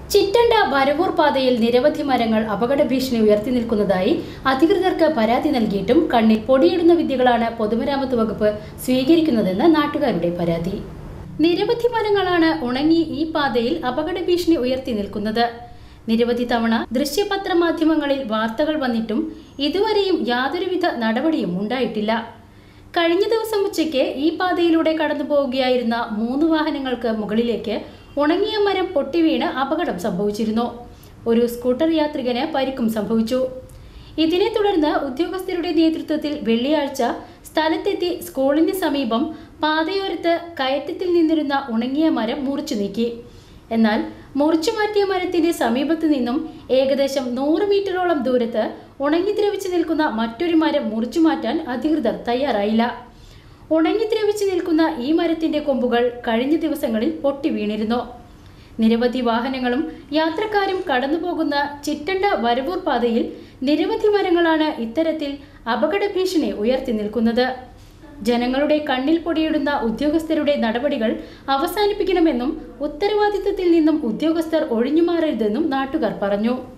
ചിറ്റണ്ട വരവൂർ പാതയിൽ നിരവധി മരങ്ങൾ അപകട ഭീഷണി ഉയർത്തി നിൽക്കുന്നതായി അധികൃതർക്ക് പരാതി നൽകിയിട്ടും കണ്ണിൽ പൊടിയിടുന്ന വിദ്യകളാണ് പൊതുമരാമത്ത് വകുപ്പ് സ്വീകരിക്കുന്നതെന്ന് നാട്ടുകാരുടെ പരാതി നിരവധി മരങ്ങളാണ് ഉണങ്ങി ഈ പാതയിൽ അപകട ഭീഷണി ഉയർത്തി നിൽക്കുന്നത് നിരവധി തവണ ദൃശ്യപത്ര മാധ്യമങ്ങളിൽ വാർത്തകൾ വന്നിട്ടും ഇതുവരെയും യാതൊരുവിധ നടപടിയും ഉണ്ടായിട്ടില്ല കഴിഞ്ഞ ദിവസം ഉച്ചയ്ക്ക് ഈ പാതയിലൂടെ കടന്നു പോവുകയായിരുന്ന മൂന്ന് വാഹനങ്ങൾക്ക് മുകളിലേക്ക് ഉണങ്ങിയ മരം പൊട്ടിവീണ് അപകടം സംഭവിച്ചിരുന്നു ഒരു സ്കൂട്ടർ യാത്രികന് പരിക്കും സംഭവിച്ചു ഇതിനെ തുടർന്ന് ഉദ്യോഗസ്ഥരുടെ നേതൃത്വത്തിൽ വെള്ളിയാഴ്ച സ്ഥലത്തെത്തി സ്കൂളിന് സമീപം പാതയോരത്ത് കയറ്റത്തിൽ നിന്നിരുന്ന ഉണങ്ങിയ മരം മുറിച്ചു നീക്കി എന്നാൽ മുറിച്ചു മാറ്റിയ മരത്തിന്റെ സമീപത്ത് നിന്നും ഏകദേശം നൂറ് മീറ്ററോളം ദൂരത്ത് ഉണങ്ങിദ്രവിച്ചു നിൽക്കുന്ന മറ്റൊരു മരം മുറിച്ചു മാറ്റാൻ അധികൃതർ തയ്യാറായില്ല ഉണങ്ങിദ്രവിച്ചു നിൽക്കുന്ന ഈ മരത്തിന്റെ കൊമ്പുകൾ കഴിഞ്ഞ ദിവസങ്ങളിൽ പൊട്ടി വീണിരുന്നു നിരവധി വാഹനങ്ങളും യാത്രക്കാരും കടന്നുപോകുന്ന ചിറ്റണ്ട വരവൂർ പാതയിൽ നിരവധി മരങ്ങളാണ് ഇത്തരത്തിൽ അപകട ഭീഷണി ഉയർത്തി നിൽക്കുന്നത് ജനങ്ങളുടെ കണ്ണിൽ പൊടിയിടുന്ന ഉദ്യോഗസ്ഥരുടെ നടപടികൾ അവസാനിപ്പിക്കണമെന്നും ഉത്തരവാദിത്തത്തിൽ നിന്നും ഉദ്യോഗസ്ഥർ ഒഴിഞ്ഞുമാറരുതെന്നും നാട്ടുകാർ പറഞ്ഞു